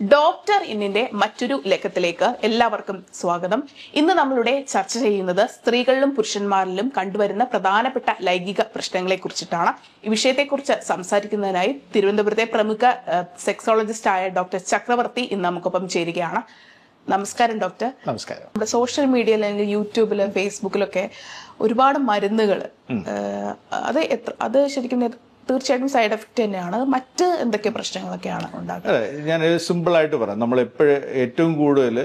Doctor ഇന്നിന്റെ മറ്റൊരു ലക്കത്തിലേക്ക് എല്ലാവർക്കും സ്വാഗതം ഇന്ന് നമ്മളുടെ ചർച്ച ചെയ്യുന്നത് സ്ത്രീകളിലും പുരുഷന്മാരിലും കണ്ടുവരുന്ന പ്രധാനപ്പെട്ട ലൈംഗിക പ്രശ്നങ്ങളെ കുറിച്ചിട്ടാണ് ഈ വിഷയത്തെക്കുറിച്ച് സംസാരിക്കുന്നതിനായി തിരുവനന്തപുരത്തെ പ്രമുഖ സെക്സോളജിസ്റ്റ് ആയ ഡോക്ടർ ചക്രവർത്തി ഇന്ന് നമുക്കൊപ്പം ചേരുകയാണ് നമസ്കാരം ഡോക്ടർ നമസ്കാരം നമ്മുടെ സോഷ്യൽ മീഡിയയിൽ അല്ലെങ്കിൽ യൂട്യൂബില് ഫേസ്ബുക്കിലൊക്കെ ഒരുപാട് മരുന്നുകൾ അത് എത്ര അത് ശരിക്കും ഇത് തീർച്ചയായിട്ടും സൈഡ് എഫക്റ്റ് തന്നെയാണ് അത് മറ്റ് എന്തൊക്കെ പ്രശ്നങ്ങളൊക്കെയാണ് ഉണ്ടാകുന്നത് അതെ ഞാൻ സിമ്പിളായിട്ട് പറയാം നമ്മൾ എപ്പോഴും ഏറ്റവും കൂടുതൽ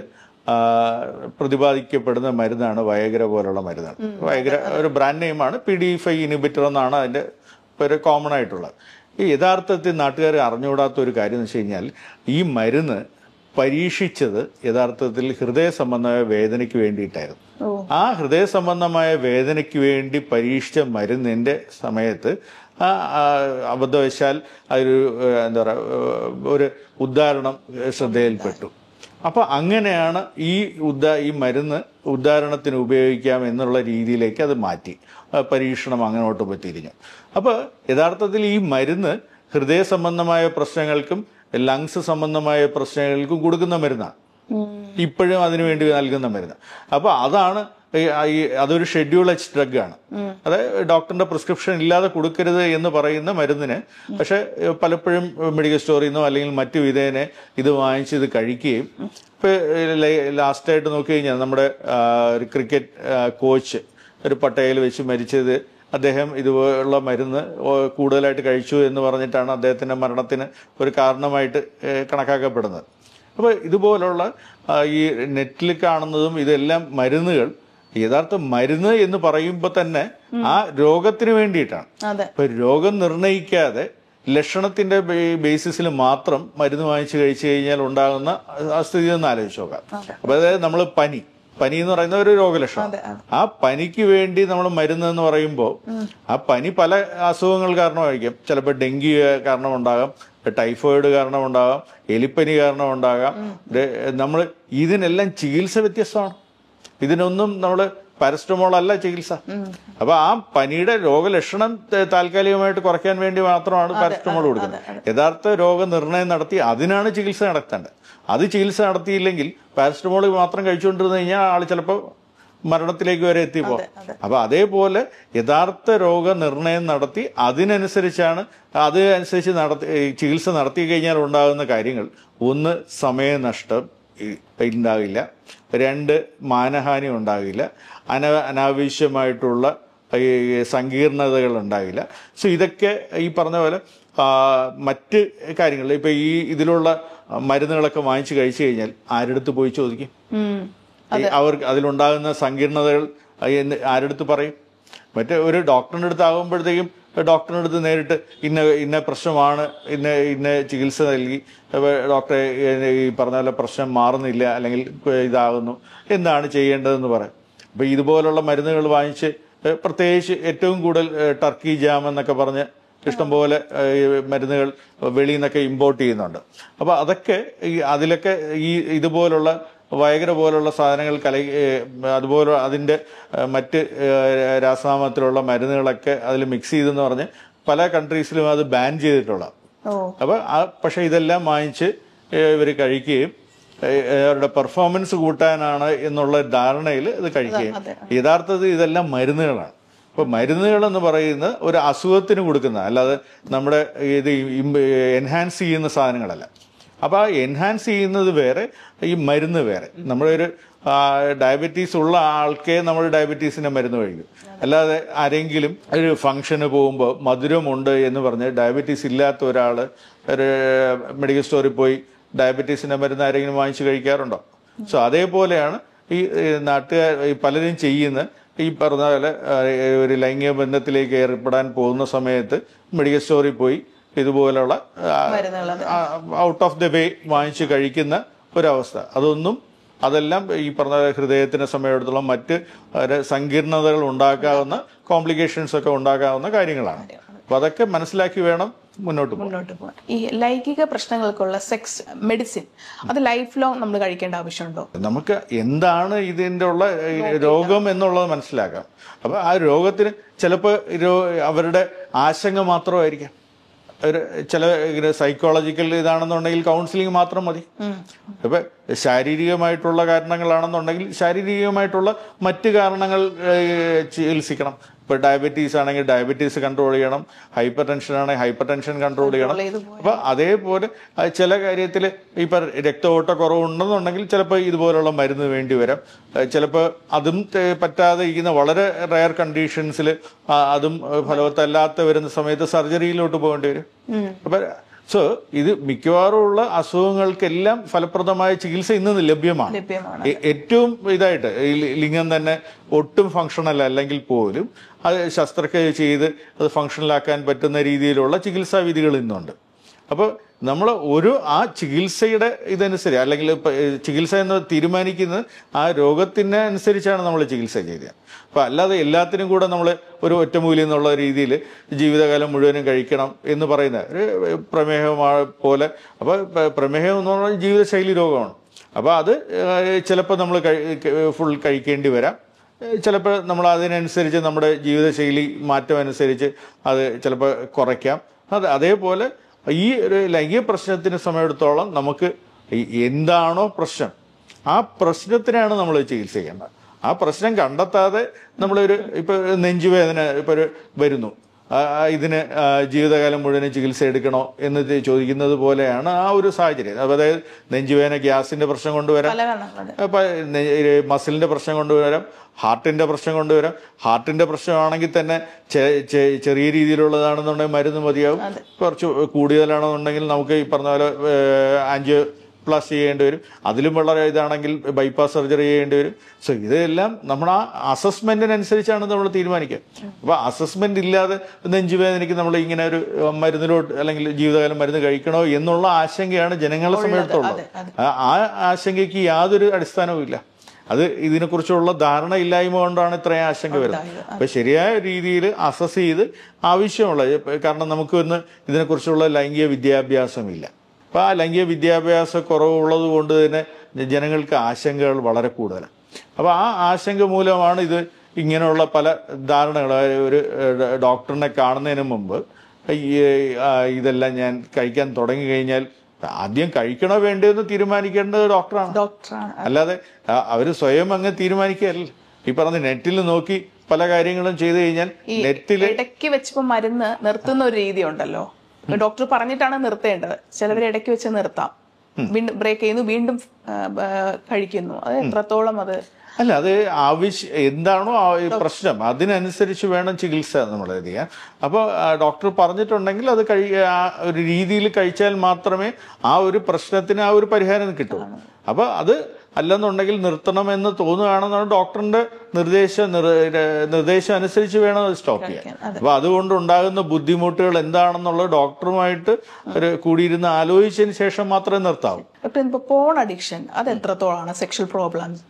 പ്രതിപാദിക്കപ്പെടുന്ന മരുന്നാണ് വയഗ്ര പോലുള്ള മരുന്നാണ് വയഗ്ര ഒരു ബ്രാൻഡ് നെയിമാണ് പി ഡി ഫൈവ് ഇനിബിറ്റർ എന്നാണ് അതിന്റെ ഒരു കോമൺ ആയിട്ടുള്ളത് ഈ യഥാർത്ഥത്തിൽ നാട്ടുകാർ അറിഞ്ഞുകൂടാത്ത ഒരു കാര്യം എന്ന് വെച്ച് കഴിഞ്ഞാൽ ഈ മരുന്ന് പരീക്ഷിച്ചത് യഥാർത്ഥത്തിൽ ഹൃദയ സംബന്ധമായ വേദനയ്ക്ക് വേണ്ടിയിട്ടായിരുന്നു ഓ. ആ ഹൃദയ സംബന്ധമായ വേദനയ്ക്ക് വേണ്ടി പരീക്ഷിച്ച മരുന്നിന്റെ സമയത്ത് ആ ആ, അബദ്ധവശാൽ അതൊരു ഏഹ്, എന്താ പറയുക ഒരു ഉദാഹരണം ശ്രദ്ധയിൽപ്പെട്ടു അപ്പൊ അങ്ങനെയാണ് ഈ ഉദാ ഈ മരുന്ന് ഉദാഹരണത്തിന് ഉപയോഗിക്കാം എന്നുള്ള രീതിയിലേക്ക് അത് മാറ്റി ആ, പരീക്ഷണം അങ്ങോട്ട് പോയി തിരിഞ്ഞു അപ്പൊ യഥാർത്ഥത്തിൽ ഈ മരുന്ന് ഹൃദയ സംബന്ധമായ പ്രശ്നങ്ങൾക്കും ലങ്സ് സംബന്ധമായ പ്രശ്നങ്ങൾക്കും കൊടുക്കുന്ന മരുന്നാണ് ഇപ്പോഴും അതിനു വേണ്ടി നൽകുന്ന മരുന്ന് അപ്പൊ അതാണ് ഈ- ഈ അതൊരു ഷെഡ്യൂൾ എച്ച് ഡ്രഗ് ആണ് അതായത് ഡോക്ടറിന്റെ പ്രിസ്ക്രിപ്ഷൻ ഇല്ലാതെ കൊടുക്കരുത് എന്ന് പറയുന്ന മരുന്നിന് പക്ഷെ ഏഹ്, പലപ്പോഴും മെഡിക്കൽ സ്റ്റോറിൽ നിന്നോ അല്ലെങ്കിൽ മറ്റു വിധേനെ ഇത് വാങ്ങിച്ച് ഇത് കഴിക്കുകയും ഇപ്പൊ ലാസ്റ്റ് ആയിട്ട് നോക്കി കഴിഞ്ഞാൽ നമ്മുടെ ആ, ഒരു ക്രിക്കറ്റ് കോച്ച് ഒരു പട്ടയിൽ വെച്ച് മരിച്ചത് അദ്ദേഹം ഇതുപോലുള്ള മരുന്ന് ഓ- കൂടുതലായിട്ട് കഴിച്ചു എന്ന് പറഞ്ഞിട്ടാണ് അദ്ദേഹത്തിന്റെ മരണത്തിന് ഒരു കാരണമായിട്ട് ഏഹ്, കണക്കാക്കപ്പെടുന്നത് അപ്പൊ ഇതുപോലുള്ള ആ, ഈ നെറ്റിൽ കാണുന്നതും ഇതെല്ലാം മരുന്നുകൾ യഥാർത്ഥ മരുന്ന് എന്ന് പറയുമ്പോൾ തന്നെ ആ രോഗത്തിന് വേണ്ടിയിട്ടാണ് അതെ ഇപ്പൊ രോഗം നിർണയിക്കാതെ ലക്ഷണത്തിന്റെ ബേ- ബേസിസിൽ മാത്രം മരുന്ന് വാങ്ങിച്ചു കഴിച്ചു കഴിഞ്ഞാൽ ഉണ്ടാകുന്ന ആ സ്ഥിതി ഒന്ന് ആലോചിച്ച് നോക്കാം അപ്പൊ അതായത് നമ്മൾ പനി പനി എന്ന് പറയുന്ന ഒരു രോഗലക്ഷണം അതെ, അതെ. ആ പനിക്ക് വേണ്ടി നമ്മൾ മരുന്ന് എന്ന് പറയുമ്പോൾ ആ പനി പല അസുഖങ്ങൾ കാരണമായിരിക്കും ചിലപ്പോൾ ഡെങ്കി കാരണമുണ്ടാകാം ടൈഫോയിഡ് കാരണമുണ്ടാകാം എലിപ്പനി കാരണമുണ്ടാകാം നമ്മൾ ഇതിനെല്ലാം ചികിത്സ വ്യത്യസ്തമാണ് ഇതിനൊന്നും നമ്മൾ പാരസ്റ്റമോൾ അല്ല ചികിത്സ അപ്പൊ ആ പനിയുടെ രോഗലക്ഷണം ത- താൽക്കാലികമായിട്ട് കുറയ്ക്കാൻ വേണ്ടി മാത്രമാണ് പാരസ്റ്റമോൾ കൊടുക്കുന്നത് യഥാർത്ഥ രോഗനിർണയം നടത്തി അതിനാണ് ചികിത്സ നടത്തേണ്ടത് അത് ചികിത്സ നടത്തിയില്ലെങ്കിൽ പാരസ്റ്റമോൾ മാത്രം കഴിച്ചുകൊണ്ടിരുന്നു കഴിഞ്ഞാൽ ആൾ ചിലപ്പോൾ മരണത്തിലേക്ക് വരെ എത്തിപ്പോ അപ്പൊ അതേപോലെ യഥാർത്ഥ രോഗനിർണയം നടത്തി അതിനനുസരിച്ചാണ് അത് അനുസരിച്ച് നടത്തി ഈ ചികിത്സ നടത്തി കഴിഞ്ഞാൽ ഉണ്ടാകുന്ന കാര്യങ്ങൾ ഒന്ന് സമയനഷ്ടം ഈ- ഉണ്ടാകില്ല രണ്ട് മാനഹാനി ഉണ്ടാകില്ല അന അനാവശ്യമായിട്ടുള്ള ഈ സങ്കീർണതകൾ ഉണ്ടാകില്ല സോ ഇതൊക്കെ ഈ പറഞ്ഞ പോലെ ആ, മറ്റ് കാര്യങ്ങൾ ഇപ്പൊ ഈ ഇതിലുള്ള മരുന്നുകളൊക്കെ വാങ്ങിച്ചു കഴിച്ചു കഴിഞ്ഞാൽ ആരെടുത്ത് പോയി ചോദിക്കും ഉം. ഈ അവർക്ക് അതിലുണ്ടാകുന്ന സങ്കീർണതകൾ എന്ന് ആരെടുത്ത് പറയും മറ്റേ ഒരു ഡോക്ടറിന്റെ അടുത്ത് ആകുമ്പോഴത്തേക്കും ഡോക്ടറിന്റെ അടുത്ത് നേരിട്ട് ഇന്ന ഇന്ന പ്രശ്നമാണ് ഇന്ന ഇന്ന ചികിത്സ നൽകി അപ്പൊ ഡോക്ടറെ ഈ പറഞ്ഞ പോലെ പ്രശ്നം മാറുന്നില്ല അല്ലെങ്കിൽ ഇതാകുന്നു എന്താണ് ചെയ്യേണ്ടതെന്ന് പറയും അപ്പൊ ഇതുപോലുള്ള മരുന്നുകൾ വാങ്ങിച്ച് ഏഹ് പ്രത്യേകിച്ച് ഏറ്റവും കൂടുതൽ ഏഹ് ടർക്കി ജാം എന്നൊക്കെ പറഞ്ഞ് ഇഷ്ടംപോലെ ഏഹ്, ഈ മരുന്നുകൾ വെളിയിൽ നിന്നൊക്കെ ഇമ്പോർട്ട് ചെയ്യുന്നുണ്ട് അപ്പൊ അതൊക്കെ ഈ അതിലൊക്കെ ഈ ഇതുപോലുള്ള വയഗ്ര പോലുള്ള സാധനങ്ങൾ കല ഏഹ്, അതുപോലെ അതിന്റെ ഏഹ്, മറ്റ് ഏഹ്, രാസനാമത്തിലുള്ള മരുന്നുകളൊക്കെ അതിൽ മിക്സ് ചെയ്തെന്ന് പറഞ്ഞ് പല കൺട്രീസിലും അത് ബാൻ ചെയ്തിട്ടുള്ള ഓ അപ്പൊ ആ പക്ഷെ ഇതെല്ലാം വാങ്ങിച്ച് ഇവർ കഴിക്കുകയും ഏഹ്, അവരുടെ പെർഫോമൻസ് കൂട്ടാനാണ് എന്നുള്ള ധാരണയിൽ ഇത് കഴിക്കുകയും അതെ. യഥാർത്ഥത്തിൽ ഇതെല്ലാം മരുന്നുകളാണ് ഇപ്പൊ മരുന്നുകൾ എന്ന് പറയുന്നത് ഒരു അസുഖത്തിന് കൊടുക്കുന്ന അല്ലാതെ നമ്മുടെ ഇത് എൻഹാൻസ് ചെയ്യുന്ന സാധനങ്ങളല്ല അപ്പൊ ആ എൻഹാൻസ് ചെയ്യുന്നത് വേറെ ഈ മരുന്ന് വേറെ നമ്മുടെ ഒരു ഡയബറ്റീസ് ഉള്ള ആൾക്കേ നമ്മൾ ഡയബറ്റീസിന്റെ മരുന്ന് കഴിക്കും അല്ലാതെ ആരെങ്കിലും ഒരു ഫംഗ്ഷന് പോകുമ്പോൾ മധുരമുണ്ട് എന്ന് പറഞ്ഞ് ഡയബറ്റീസ് ഇല്ലാത്ത ഒരാൾ ഒരു മെഡിക്കൽ സ്റ്റോറിൽ പോയി ഡയബറ്റീസിന്റെ മരുന്ന് ആരെങ്കിലും വാങ്ങിച്ച് കഴിക്കാറുണ്ടോ സോ അതേപോലെയാണ് ഈ ഈ നാട്ടുകാർ ഈ പലരും ചെയ്യുന്ന ഈ പറഞ്ഞ പോലെ ആ, ഒരു ലൈംഗിക ബന്ധത്തിലേക്ക് ഏർപ്പെടാൻ പോകുന്ന സമയത്ത് മെഡിക്കൽ സ്റ്റോറിൽ പോയി ഇതുപോലുള്ള മരുന്നുകൾ ഔട്ട് ഓഫ് ദ വേ വാങ്ങിച്ച് കഴിക്കുന്ന ഒരവസ്ഥ അതൊന്നും അതെല്ലാം ഈ പറഞ്ഞ ഹൃദയത്തിന് സമയമെടുത്തോളം മറ്റ് ഒരു സങ്കീർണതകൾ ഉണ്ടാക്കാവുന്ന കോംപ്ലിക്കേഷൻസ് ഒക്കെ ഉണ്ടാക്കാവുന്ന കാര്യങ്ങളാണ് അപ്പൊ അതൊക്കെ മനസ്സിലാക്കി വേണം മുന്നോട്ട് പോകാൻ മുന്നോട്ട് പോകാൻ ഈ ലൈംഗിക പ്രശ്നങ്ങൾക്കുള്ള സെക്സ് മെഡിസിൻ അത് ലൈഫ് ലോങ് നമ്മൾ കഴിക്കേണ്ട ആവശ്യമുണ്ടോ നമുക്ക് എന്താണ് ഇതിൻ്റെ ഉള്ള ഈ രോഗം എന്നുള്ളത് മനസ്സിലാക്കാം അപ്പൊ ആ രോഗത്തിന് ചിലപ്പോൾ അവരുടെ ആശങ്ക മാത്രമായിരിക്കാം ഒരു ചില സൈക്കോളജിക്കൽ ഇതാണെന്നുണ്ടെങ്കിൽ കൗൺസിലിംഗ് മാത്രം മതി ഇപ്പൊ ശാരീരികമായിട്ടുള്ള കാരണങ്ങളാണെന്നുണ്ടെങ്കിൽ ശാരീരികമായിട്ടുള്ള മറ്റ് കാരണങ്ങൾ ഏഹ്, ചികിത്സിക്കണം ഇപ്പൊ ഡയബറ്റീസ് ആണെങ്കിൽ ഡയബറ്റീസ് കൺട്രോൾ ചെയ്യണം ഹൈപ്പർ ടെൻഷൻ ആണെങ്കിൽ ഹൈപ്പർ ടെൻഷൻ കൺട്രോൾ ചെയ്യണം ചെയ്ത് പോയാൽ. അപ്പൊ അതേപോലെ അത് ചില കാര്യത്തിൽ ഇപ്പൊ രക്തഓട്ട കുറവുണ്ടെന്നുണ്ടെങ്കിൽ ചിലപ്പോൾ ഇതുപോലുള്ള മരുന്ന് വേണ്ടി വരാം ഏഹ് ചിലപ്പോൾ അതും തെ- പറ്റാതെ ഇരിക്കുന്ന വളരെ റയർ കണ്ടീഷൻസിൽ അതും ഏഹ് ഫലവത്തല്ലാത്ത വരുന്ന സമയത്ത് സർജറിയിലോട്ട് പോകേണ്ടി വരും അപ്പൊ സോ ഇത് മിക്കവാറും ഉള്ള അസുഖങ്ങൾക്കെല്ലാം ഫലപ്രദമായ ചികിത്സ ഇന്ന് ലഭ്യമാണ് ലഭ്യമാണ് ഏ- ഏറ്റവും ഇതായിട്ട് ഈ ലി- ലിംഗം തന്നെ ഒട്ടും ഫങ്ഷണൽ അല്ലെങ്കിൽ പോലും അത് ശസ്ത്രക്രിയ ചെയ്ത് അത് ഫങ്ഷണലാക്കാൻ പറ്റുന്ന രീതിയിലുള്ള ചികിത്സാ വിധികൾ ഇന്നുണ്ട് അപ്പോൾ നമ്മൾ ഒരു ആ ചികിത്സയുടെ ഇതനുസരിച്ച് അല്ലെങ്കിൽ ഇപ്പൊ, ഏ, ചികിത്സ എന്ന് തീരുമാനിക്കുന്നത് ആ രോഗത്തിന് അനുസരിച്ചാണ് നമ്മൾ ചികിത്സ ചെയ്തത് അപ്പൊ അല്ലാതെ എല്ലാത്തിനും കൂടെ നമ്മൾ ഒരു ഒറ്റമൂലി എന്നുള്ള രീതിയിൽ ജീവിതകാലം മുഴുവനും കഴിക്കണം എന്ന് പറയുന്ന ഒരു പ്രമേഹം പോലെ അപ്പോൾ പ്രമേഹം എന്ന് പറഞ്ഞാൽ ജീവിതശൈലി രോഗമാണ് അപ്പോൾ അത് ചിലപ്പോൾ നമ്മൾ ഫുൾ കഴിക്കേണ്ടി വരാം ചിലപ്പോൾ നമ്മൾ അതിനനുസരിച്ച് നമ്മുടെ ജീവിതശൈലി മാറ്റം അനുസരിച്ച് അത് ചിലപ്പോൾ കുറയ്ക്കാം അത് അതേപോലെ ഈ ഒരു ലൈംഗിക പ്രശ്നത്തിന് സമയമെടുത്തോളം നമുക്ക് ഈ എന്താണോ പ്രശ്നം ആ പ്രശ്നത്തിനാണ് നമ്മൾ ചികിത്സ ചെയ്യേണ്ടത് ആ പ്രശ്നം കണ്ടെത്താതെ നമ്മളൊരു ഇപ്പൊ നെഞ്ചുവേദന ഇപ്പൊ ഒരു വരുന്നു ആ, ആ, ഇതിന് ആ, ജീവിതകാലം മുഴുവൻ ചികിത്സ എടുക്കണോ എന്ന് ഇത് ചോദിക്കുന്നത് പോലെയാണ് ആ ഒരു സാഹചര്യം അപ്പൊ അതായത് നെഞ്ചുവേദന ഗ്യാസിന്റെ പ്രശ്നം കൊണ്ടുവരാം പല കാരണങ്ങളുണ്ട് അപ്പൊ നെ- ഈ മസിലിന്റെ പ്രശ്നം കൊണ്ടുവരാം ഹാർട്ടിന്റെ പ്രശ്നം കൊണ്ടുവരാം ഹാർട്ടിന്റെ പ്രശ്നമാണെങ്കിൽ തന്നെ ചെ- ചെ- ചെറിയ രീതിയിലുള്ളതാണെന്നുണ്ടെങ്കിൽ മരുന്ന് മതിയാവും കുറച്ച് കൂടുതലാണെന്നുണ്ടെങ്കിൽ നമുക്ക് ഈ പറഞ്ഞ പോലെ ആൻജിയോ പ്ലസ് ചെയ്യേണ്ടി വരും അതിലും വളരെ ഇതാണെങ്കിൽ ബൈപ്പാസ് സർജറി ചെയ്യേണ്ടി വരും സോ ഇതെല്ലാം നമ്മൾ ആ അസസ്മെന്റിനനുസരിച്ചാണ് നമ്മൾ തീരുമാനിക്കുക അപ്പൊ അസസ്മെന്റ് ഇല്ലാതെ നെഞ്ചുവേദനയ്ക്ക് നമ്മൾ ഇങ്ങനെ ഒരു അഹ്, മരുന്നിലോട്ട് അല്ലെങ്കിൽ ജീവിതകാലം മരുന്ന് കഴിക്കണോ എന്നുള്ള ആശങ്കയാണ് ജനങ്ങളെ സമയത്തുള്ളത് അതെ, അതെ. ആ- ആ ആശങ്കയ്ക്ക് യാതൊരു അടിസ്ഥാനവും ഇല്ല അത് ഇതിനെക്കുറിച്ചുള്ള ധാരണ ഇല്ലായ്മ കൊണ്ടാണ് ഇത്രയും ആശങ്ക വരുന്നത് അപ്പൊ ശരിയായ രീതിയിൽ അസസ് ചെയ്ത് ആവശ്യമുള്ള ഇപ്പൊ കാരണം നമുക്ക് ഇന്ന് ഇതിനെക്കുറിച്ചുള്ള ലൈംഗിക വിദ്യാഭ്യാസമില്ല അപ്പൊ ആ ലൈംഗിക വിദ്യാഭ്യാസ കുറവുള്ളത് കൊണ്ട് തന്നെ ജനങ്ങൾക്ക് ആശങ്കകൾ വളരെ കൂടുതലാണ് അപ്പൊ ആ ആശങ്ക മൂലമാണ് ഇത് ഇങ്ങനെയുള്ള പല ധാരണകൾ അതായത് ഒരു ഏഹ്, ഡോക്ടറിനെ കാണുന്നതിന് മുമ്പ് ഈ ആ, ഇതെല്ലാം ഞാൻ കഴിക്കാൻ തുടങ്ങി കഴിഞ്ഞാൽ ആദ്യം കഴിക്കണോ വേണ്ടയോ എന്ന് തീരുമാനിക്കേണ്ടത് ഡോക്ടറാണ് ഡോക്ടറാണ് അല്ലാതെ ആ, അവര് സ്വയം അങ്ങ് തീരുമാനിക്കുകയല്ല ഈ പറഞ്ഞ നെറ്റിൽ നോക്കി പല കാര്യങ്ങളും ചെയ്തു കഴിഞ്ഞാൽ ഈ നെറ്റില് ഇടയ്ക്ക് വെച്ചപ്പോ മരുന്ന് നിർത്തുന്ന ഒരു രീതി ഉണ്ടല്ലോ ഡോക്ടർ പറഞ്ഞിട്ടാണ് നിർത്തേണ്ടത് ചിലവർ ഇടയ്ക്ക് വെച്ച് നിർത്താം വീണ്ടും ബ്രേക്ക് ചെയ്യുന്നു വീണ്ടും ആ, ബ- കഴിക്കുന്നു അത് എത്രത്തോളം അത് അല്ല അത് ആവശ്യം എന്താണോ ആ ഈ പ്രശ്നം അതിനനുസരിച്ച് വേണം ചികിത്സ നമ്മൾ ചെയ്യാൻ അപ്പോൾ ഡോക്ടർ പറഞ്ഞിട്ടുണ്ടെങ്കിൽ അത് കഴി ആ ഒരു രീതിയിൽ കഴിച്ചാൽ മാത്രമേ ആ ഒരു പ്രശ്നത്തിന് ആ ഒരു പരിഹാരം കിട്ടൂ അപ്പൊ അത് അല്ലെന്നുണ്ടെങ്കിൽ നിർത്തണമെന്ന് തോന്നുകയാണെന്നാണ് ഡോക്ടറിന്റെ നിർദ്ദേശ നിർ- നിർദ്ദേശം അനുസരിച്ച് വേണം അത് സ്റ്റോപ്പ് ചെയ്യാൻ അപ്പൊ അതുകൊണ്ട് ഉണ്ടാകുന്ന ബുദ്ധിമുട്ടുകൾ എന്താണെന്നുള്ളത് ഡോക്ടറുമായിട്ട് ഒരു കൂടിയിരുന്ന് ആലോചിച്ചതിന് ശേഷം മാത്രമേ നിർത്താവൂ ഡോക്ടർ ഇപ്പൊ പോൺ അഡിക്ഷൻ അത് എത്രത്തോളമാണ് സെക്ഷൽ പ്രോബ്ലംസ്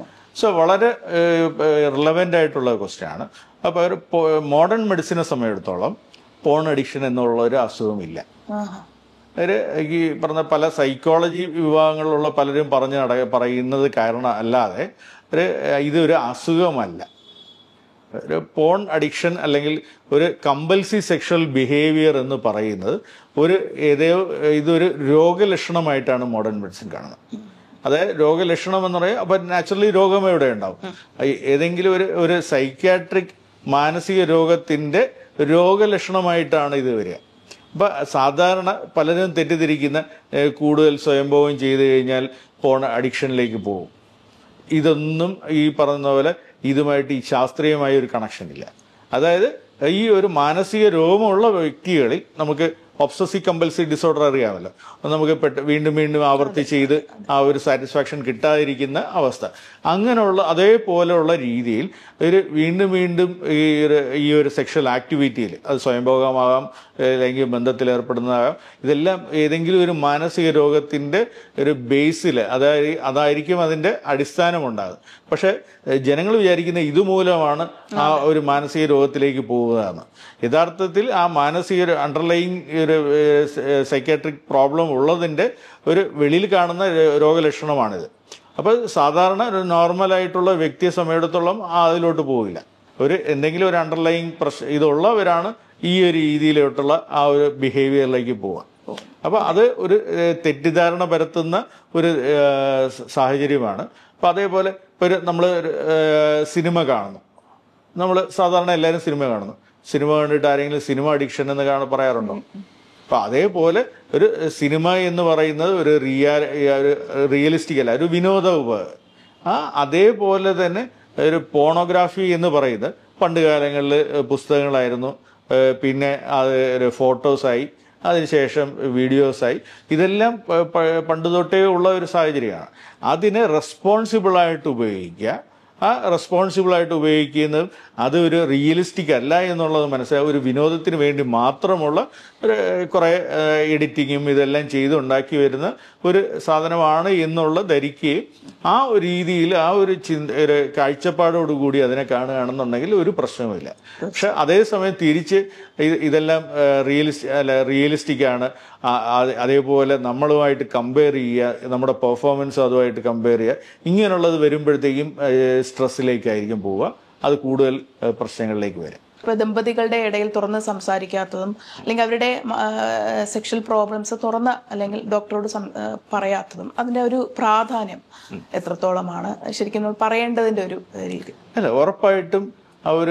സോ വളരെ റിലവൻ്റ് ആയിട്ടുള്ള ക്വസ്റ്റ്യൻ ആണ് അപ്പോൾ ഒരു മോഡേൺ മെഡിസിനെ സമയമെടുത്തോളം പോൺ അഡിക്ഷൻ എന്നുള്ള ഒരു അസുഖമില്ല ഒരു ഈ പറഞ്ഞ പല സൈക്കോളജി വിഭാഗങ്ങളിലുള്ള പലരും പറഞ്ഞ് നട പറയുന്നത് കാരണം അല്ലാതെ ഒരു ഇതൊരു അസുഖമല്ല ഒരു പോൺ അഡിക്ഷൻ അല്ലെങ്കിൽ ഒരു കമ്പൽസറി സെക്ഷൽ ബിഹേവിയർ എന്ന് പറയുന്നത് ഒരു ഏതോ ഇതൊരു രോഗലക്ഷണമായിട്ടാണ് മോഡേൺ മെഡിസിൻ കാണുന്നത് അതായത് രോഗലക്ഷണം എന്ന് പറയുന്നത് അപ്പൊ നാച്ചുറലി രോഗം എവിടെ ഉണ്ടാവും ഈ- ഏതെങ്കിലും ഒരു ഒരു സൈക്യാട്രിക് മാനസിക രോഗത്തിന്റെ രോഗലക്ഷണമായിട്ടാണ് ഇത് വരിക അപ്പൊ സാധാരണ പലരും തെറ്റിദ്ധരിക്കുന്ന ഏഹ്, കൂടുതൽ സ്വയംഭോഗം ചെയ്തു കഴിഞ്ഞാൽ പോണ അഡിക്ഷനിലേക്ക് പോകും ഇതൊന്നും ഈ പറയുന്ന പോലെ ഇതുമായിട്ട് ഈ ശാസ്ത്രീയമായ ഒരു കണക്ഷൻ ഇല്ല അതായത് ഈ ഒരു മാനസിക രോഗമുള്ള വ്യക്തികളിൽ നമുക്ക് ഒബ്സസീവ് കമ്പൽസറി ഡിസോർഡർ അറിയാമല്ലോ അത് നമുക്ക് പെട്ട വീണ്ടും വീണ്ടും ആവർത്തിച്ച് ചെയ്ത് ആ ഒരു സാറ്റിസ്ഫാക്ഷൻ കിട്ടാതിരിക്കുന്ന അവസ്ഥ അങ്ങനെയുള്ള അതേപോലെയുള്ള രീതിയിൽ ഒരു വീണ്ടും വീണ്ടും ഈ ഒരു ഈ ഒരു സെക്ഷൽ ആക്ടിവിറ്റിയിൽ അത് സ്വയംഭോഗമാകാം ഏഹ് ലൈംഗിക ബന്ധത്തിൽ ഏർപ്പെടുന്നതാകാം ഇതെല്ലാം ഏതെങ്കിലും ഒരു മാനസിക രോഗത്തിന്റെ ഒരു ബേസിൽ അതായത് അതായിരിക്കും അതിന്റെ അടിസ്ഥാനം ഉണ്ടാകുന്നത് പക്ഷെ ജനങ്ങൾ വിചാരിക്കുന്ന ഇതുമൂലമാണ് ആ ഒരു മാനസിക രോഗത്തിലേക്ക് പോവുകയാണ് യഥാർത്ഥത്തിൽ ആ മാനസിക ഒരു അണ്ടർലൈങ് ഒരു സൈക്കാട്രിക് പ്രോബ്ലം ഉള്ളതിന്റെ ഒരു വെളിയിൽ കാണുന്ന രോ- രോഗലക്ഷണമാണിത് അപ്പോൾ സാധാരണ ഒരു നോർമൽ ആയിട്ടുള്ള വ്യക്തിയെ സമയത്തോളം അതിലോട്ട് പോവില്ല ഒരു എന്തെങ്കിലും ഒരു അണ്ടർലൈങ് പ്രശ്നം ഇതുള്ളവരാണ് ഈ ഒരു രീതിയിലോട്ടുള്ള ആ ഒരു ബിഹേവിയറിലേക്ക് പോവാം അപ്പൊ അത് ഒരു ഏഹ്, തെറ്റിദ്ധാരണ പരത്തുന്ന ഒരു ഏഹ്, സ- സാഹചര്യമാണ് അപ്പൊ അതേപോലെ ഇപ്പൊ ഒരു നമ്മൾ സിനിമ കാണുന്നു നമ്മൾ സാധാരണ എല്ലാവരും സിനിമ കാണുന്നു സിനിമ കണ്ടിട്ട് ആരെങ്കിലും സിനിമ അഡിക്ഷൻ എന്ന് കാണ പറയാറുണ്ടോ അപ്പൊ അതേപോലെ ഒരു സിനിമ എന്ന് പറയുന്നത് ഒരു റിയാ ഒരു റിയലിസ്റ്റിക് അല്ല ഒരു വിനോദ ഉപ ആ അതേപോലെ തന്നെ ഒരു പോണോഗ്രാഫി എന്ന് പറയുന്നത് പണ്ട് കാലങ്ങളിൽ പുസ്തകങ്ങളായിരുന്നു ഏഹ് പിന്നെ അത് ഒരു ഫോട്ടോസായി അതിനുശേഷം വീഡിയോസായി ഇതെല്ലാം പ- പ- പണ്ട് തൊട്ടേ ഉള്ള ഒരു സാഹചര്യമാണ് അതിനെ റെസ്പോൺസിബിളായിട്ട് ഉപയോഗിക്കുക ആ റെസ്പോൺസിബിൾ ആയിട്ട് ഉപയോഗിക്കുന്നത് അത് ഒരു റിയലിസ്റ്റിക് അല്ല എന്നുള്ളത് മനസ്സിലാവും ഒരു വിനോദത്തിന് വേണ്ടി മാത്രമുള്ള ഒരു കുറേ എഡിറ്റിങ്ങും ഇതെല്ലാം ചെയ്ത് ഉണ്ടാക്കി വരുന്ന ഒരു സാധനമാണ് എന്നുള്ള ധരിക്കുകയും ആ ഒരു രീതിയിൽ ആ ഒരു ചിന്ത ഒരു കാഴ്ചപ്പാടോടുകൂടി അതിനെ കാണുകയാണെന്നുണ്ടെങ്കിൽ ഒരു പ്രശ്നവുമില്ല പക്ഷെ അതേസമയം തിരിച്ച് ഇത് ഇതെല്ലാം റിയലിസ്റ്റ് അല്ല റിയലിസ്റ്റിക് ആണ് ആ- ആ- അതേപോലെ നമ്മളുമായിട്ട് കമ്പയർ ചെയ്യുക നമ്മുടെ പെർഫോമൻസ് അതുമായിട്ട് കമ്പയർ ചെയ്യുക ഇങ്ങനെയുള്ളത് വരുമ്പോഴത്തേക്കും സ്ട്രെസ്സിലേക്കായിരിക്കും പോവുക അത് കൂടുതൽ ഏഹ്, പ്രശ്നങ്ങളിലേക്ക് വരും ഇപ്പൊ ദമ്പതികളുടെ ഇടയിൽ തുറന്ന് സംസാരിക്കാത്തതും അല്ലെങ്കിൽ അവരുടെ സെക്ഷൽ പ്രോബ്ലംസ് തുറന്ന് അല്ലെങ്കിൽ ഡോക്ടറോട് സം- ആ, പറയാത്തതും അതിന്റെ ഒരു പ്രാധാന്യം എത്രത്തോളമാണ് ശരിക്കും നമ്മൾ പറയേണ്ടതിന്റെ ഒരു രീതി അല്ല ഉറപ്പായിട്ടും ആ ഒരു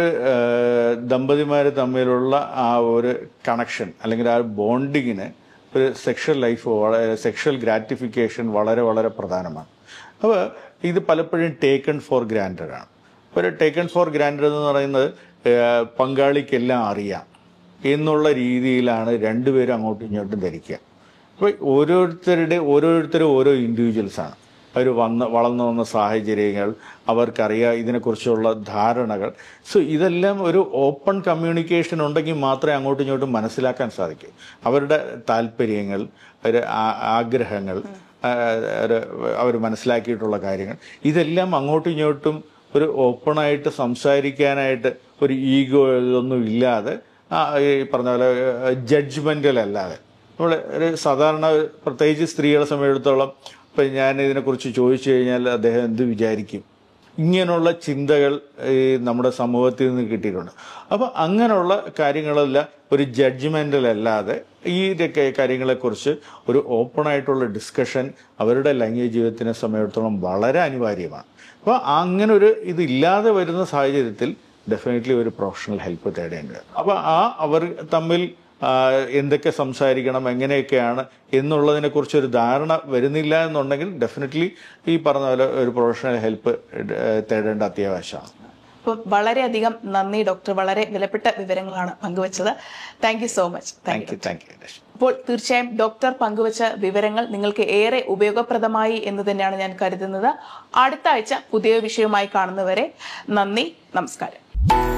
ദമ്പതിമാർ തമ്മിലുള്ള ആ ഒരു കണക്ഷൻ അല്ലെങ്കിൽ ആ ബോണ്ടിങ്ങിന് ഒരു സെക്ഷൽ ലൈഫ് വളരെ സെക്ഷൽ ഗ്രാറ്റിഫിക്കേഷൻ വളരെ വളരെ പ്രധാനമാണ് അപ്പോൾ ഇത് പലപ്പോഴും ടേക്കൺ ഫോർ ഗ്രാൻഡഡ് ആണ് ഒരു ടേക്കൺ ഫോർ ഗ്രാൻഡഡ് എന്ന് പറയുന്നത് ഏഹ്, പങ്കാളിക്കെല്ലാം അറിയാം എന്നുള്ള രീതിയിലാണ് രണ്ടുപേരും അങ്ങോട്ടും ഇങ്ങോട്ടും ധരിക്കുക അപ്പോൾ ഓരോരുത്തരുടെ ഓരോരുത്തരും ഓരോ ഇൻഡിവിജ്വൽസ് ആണ് അവർ വന്ന് വളർന്നു വന്ന സാഹചര്യങ്ങൾ അവർക്കറിയാം ഇതിനെക്കുറിച്ചുള്ള ധാരണകൾ സോ ഇതെല്ലാം ഒരു ഓപ്പൺ കമ്മ്യൂണിക്കേഷൻ ഉണ്ടെങ്കിൽ മാത്രമേ അങ്ങോട്ടും ഇങ്ങോട്ടും മനസ്സിലാക്കാൻ സാധിക്കൂ അവരുടെ താല്പര്യങ്ങൾ ഒരു ആ- ആഗ്രഹങ്ങൾ അവർ മനസ്സിലാക്കിയിട്ടുള്ള കാര്യങ്ങൾ ഇതെല്ലാം അങ്ങോട്ടും ഇങ്ങോട്ടും ഒരു ഓപ്പണായിട്ട് സംസാരിക്കാനായിട്ട് ഒരു ഈഗോ ഇതൊന്നും ഇല്ലാതെ ആ, ഈ പറഞ്ഞ പോലെ ജഡ്ജ്മെന്റൽ അല്ലാതെ നമ്മൾ ഒരു സാധാരണ പ്രത്യേകിച്ച് സ്ത്രീകളെ സംബന്ധിച്ചിടത്തോളം ഇപ്പം ഞാൻ ഇതിനെക്കുറിച്ച് ചോദിച്ചു കഴിഞ്ഞാൽ അദ്ദേഹം എന്ത് വിചാരിക്കും ഇങ്ങനെയുള്ള ചിന്തകൾ ഈ നമ്മുടെ സമൂഹത്തിൽ നിന്ന് കിട്ടിയിട്ടുണ്ട് അപ്പോൾ അങ്ങനെയുള്ള കാര്യങ്ങളെല്ലാം ഒരു ജഡ്ജ്മെന്റൽ അല്ലാതെ ഈ ഇതൊക്കെ കാര്യങ്ങളെക്കുറിച്ച് ഒരു ഓപ്പൺ ആയിട്ടുള്ള ഡിസ്കഷൻ അവരുടെ ലൈംഗിക ജീവിതത്തിനെ സംബന്ധിച്ചിടത്തോളം വളരെ അനിവാര്യമാണ് അപ്പോൾ അങ്ങനെ ഒരു ഇതില്ലാതെ വരുന്ന സാഹചര്യത്തിൽ ഡെഫിനറ്റ്ലി ഒരു പ്രൊഫഷണൽ ഹെൽപ്പ് തേടേണ്ടത് അപ്പോൾ ആ അവർ തമ്മിൽ ആ, എന്തൊക്കെ സംസാരിക്കണം എങ്ങനെയൊക്കെയാണ് എന്നുള്ളതിനെ കുറിച്ച് ഒരു ധാരണ വരുന്നില്ല എന്നുണ്ടെങ്കിൽ ഡെഫിനറ്റ്ലി ഈ പറഞ്ഞ പോലെ ഒരു പ്രൊഫഷണൽ ഹെൽപ്പ് തേടേണ്ട അത്യാവശ്യമാണ് അപ്പോൾ വളരെയധികം നന്ദി ഡോക്ടർ വളരെ വിലപ്പെട്ട വിവരങ്ങളാണ് പങ്കുവച്ചത് thank you so much thank thank you thank you അപ്പോൾ തീർച്ചയായും ഡോക്ടർ പങ്കുവച്ച വിവരങ്ങൾ നിങ്ങൾക്ക് ഏറെ ഉപയോഗപ്രദമായി എന്ന് തന്നെയാണ് ഞാൻ കരുതുന്നത് അടുത്ത ആഴ്ച പുതിയ വിഷയവുമായി കാണുന്നവരെ നന്ദി നമസ്കാരം